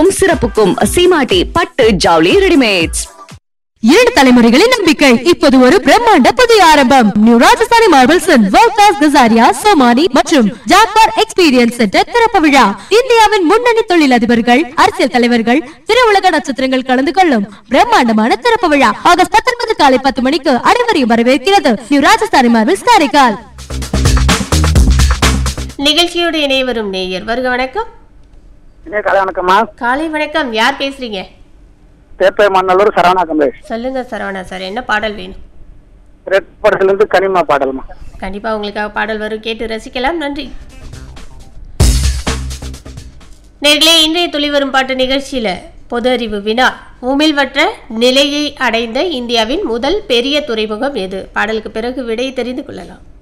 தரத்திற்கும் சிறப்புக்கும் சீமாட்டி பட்டு ஜவுளி ரெடிமேட்ஸ் இரண்டு தலைமுறைகளின் நம்பிக்கை இப்போது ஒரு பிரம்மாண்ட புதிய ஆரம்பம் new Rajasthani marbles world class Kajaria Somany மற்றும் ஜாக்வார் எக்ஸ்பீரியன்ஸ் சென்டர் திறப்பு விழா இந்தியாவின் முன்னணி தொழிலதிபர்கள் அரசியல் தலைவர்கள் திருவுலக நட்சத்திரங்கள் கலந்து கொள்ளும் பிரம்மாண்டமான திறப்பு விழா ஆகஸ்ட் பத்தொன்பது காலை பத்து மணிக்கு அனைவரையும் வரவேற்கிறது நியூ ராஜஸ்தானி மார்பிள்ஸ் காரைக்கால் நிகழ்ச்சியோடு இணைய வரும் நேயர் வருக வணக்கம் இனிய காலை வணக்கம்மா காலை வணக்கம் யார் பேசுறீங்க தேப்பை மண்ணலூர் சரவணா கமலேஷ் சொல்லுங்க சரவணா சார் என்ன பாடல் வேணும் ரெட் படத்துலேருந்து கனிமா பாடல்மா கண்டிப்பா உங்களுக்காக பாடல் வரும் கேட்டு ரசிக்கலாம் நன்றி நேர்களே இன்றைய துளி வரும் பாட்டு நிகழ்ச்சியில பொது அறிவு வினா உமிழ்வற்ற நிலையை அடைந்த இந்தியாவின் முதல் பெரிய துறைமுகம் எது பாடலுக்கு பிறகு விடை தெரிந்து கொள்ளலாம்